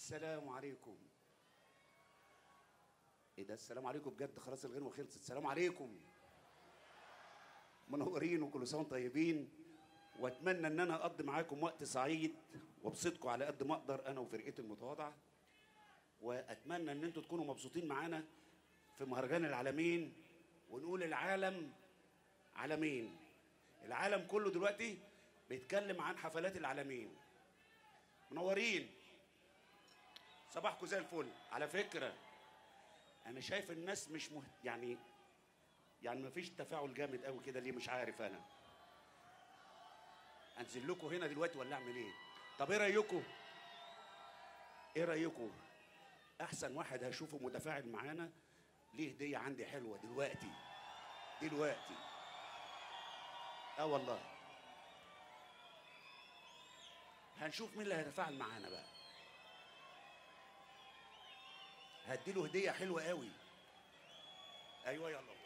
السلام عليكم ايه ده السلام عليكم بجد خلاص الغنوه خلصت السلام عليكم منورين وكل سنه وانتم طيبين واتمنى ان انا اقضي معاكم وقت سعيد وابسطكم على قد ما اقدر انا وفرقتي المتواضعه واتمنى ان انتم تكونوا مبسوطين معانا في مهرجان العالمين ونقول العالم عالمين العالم كله دلوقتي بيتكلم عن حفلات العالمين منورين صباحكم زي الفل على فكره انا شايف الناس مش مه... يعني يعني مفيش تفاعل جامد قوي كده ليه مش عارف انا انزل لكم هنا دلوقتي ولا اعمل ايه طب ايه رايكم ايه رايكم احسن واحد هشوفه متفاعل معانا ليه هديه عندي حلوه دلوقتي دلوقتي اه والله هنشوف مين اللي هيتفاعل معانا بقى هديله هديه حلوه قوي ايوه يلا